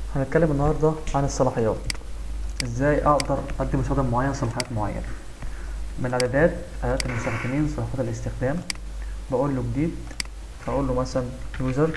هنتكلم النهاردة عن الصلاحيات ازاي اقدر ادي مستخدم معين صلاحيات معينة من اعدادات اعدادات المستخدمين صلاحيات الاستخدام بقول له جديد اقول له مثلا يوزر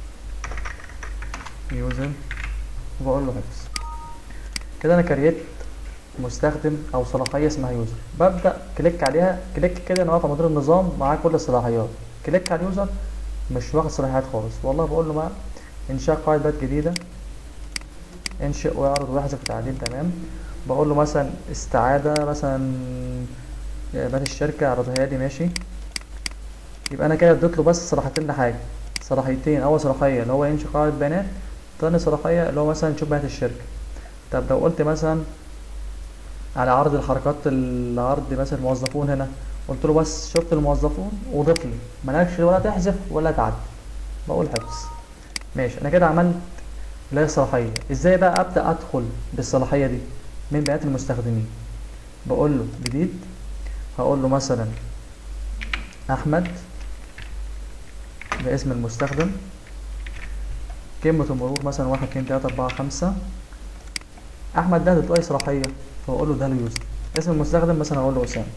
يوزر وبقول له حفظ كده انا كريت مستخدم او صلاحية اسمها يوزر ببدأ كليك عليها كليك كده انا واقف على مدير النظام معاه كل الصلاحيات كليك على اليوزر مش واخد صلاحيات خالص والله بقول له بقى انشاء قاعدة بيانات جديدة انشئ واعرض واحذف تعديل تمام بقول له مثلا استعادة مثلا بيانات الشركة اعرضها لي ماشي يبقى انا كده اديت له بس صلاحيتين لحاجة صلاحيتين اول صلاحية اللي هو ينشئ قاعدة بيانات تاني صلاحية اللي هو مثلا يشوف بيانات الشركة طب لو قلت مثلا على عرض الحركات العرض مثلا الموظفون هنا قلت له بس شفت الموظفون وضيف لي مالكش ولا تحذف ولا تعدل بقول حفظ ماشي انا كده عملت اللي هي الصلاحية ازاي بقى ابدأ ادخل بالصلاحية دي من بيانات المستخدمين بقول له جديد هقول له مثلا احمد باسم المستخدم كلمة المرور مثلا واحد اتنين تلاتة اربعة خمسة احمد ده هتديله اي صلاحية فاقول له ده اليوزر اسم المستخدم مثلا اقول له اسامة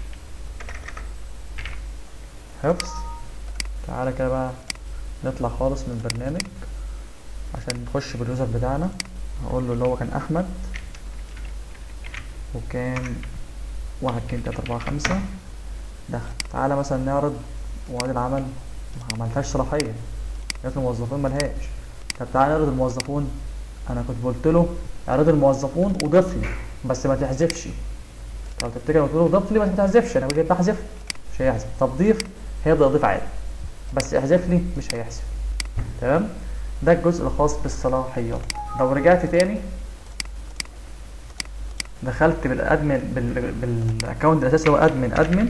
حفظ تعالى كده بقى نطلع خالص من البرنامج عشان نخش باليوزر بتاعنا هقول له اللي هو كان احمد وكان واحد اتنين تلاتة اربعة خمسة دخل تعالى مثلا نعرض مواعيد العمل ما عملتهاش صلاحية جات الموظفين ملهاش طب تعالى نعرض الموظفون انا كنت قلت له اعرض الموظفون وضيف لي بس ما تحذفش لو تفتكر قلت له ضيف لي بس ما تحذفش انا كنت بحذف مش هيحذف طب ضيف هيبدأ يضيف عادي بس احذف لي مش هيحذف تمام ده الجزء الخاص بالصلاحيات لو رجعت تاني دخلت بالادمن بال... بالاكونت الاساسي اللي هو ادمن ادمن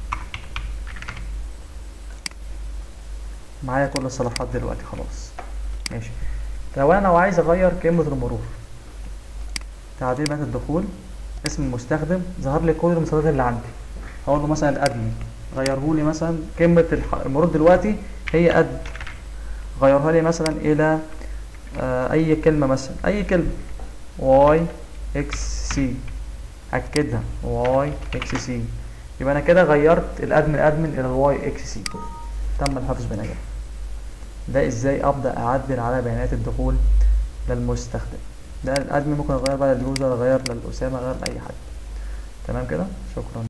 معايا كل الصلاحيات دلوقتي خلاص ماشي لو انا لو عايز اغير كلمة المرور تعديل بيانات الدخول اسم المستخدم ظهر لي كل المستخدمات اللي عندي هقول له مثلا الادمن غيره لي مثلا كلمة المرور دلوقتي هي اد غيرها لي مثلا الى آه اي كلمة مثلا اي كلمة واي اكس سي اكدها واي اكس سي يبقى انا كده غيرت الادمن ادمن الى الواي اكس سي تم الحفظ بنجاح ده ازاي ابدا اعدل على بيانات الدخول للمستخدم ده الادمن ممكن اغير بقى لليوزر اغير للاسامه اغير لاي حد تمام كده شكرا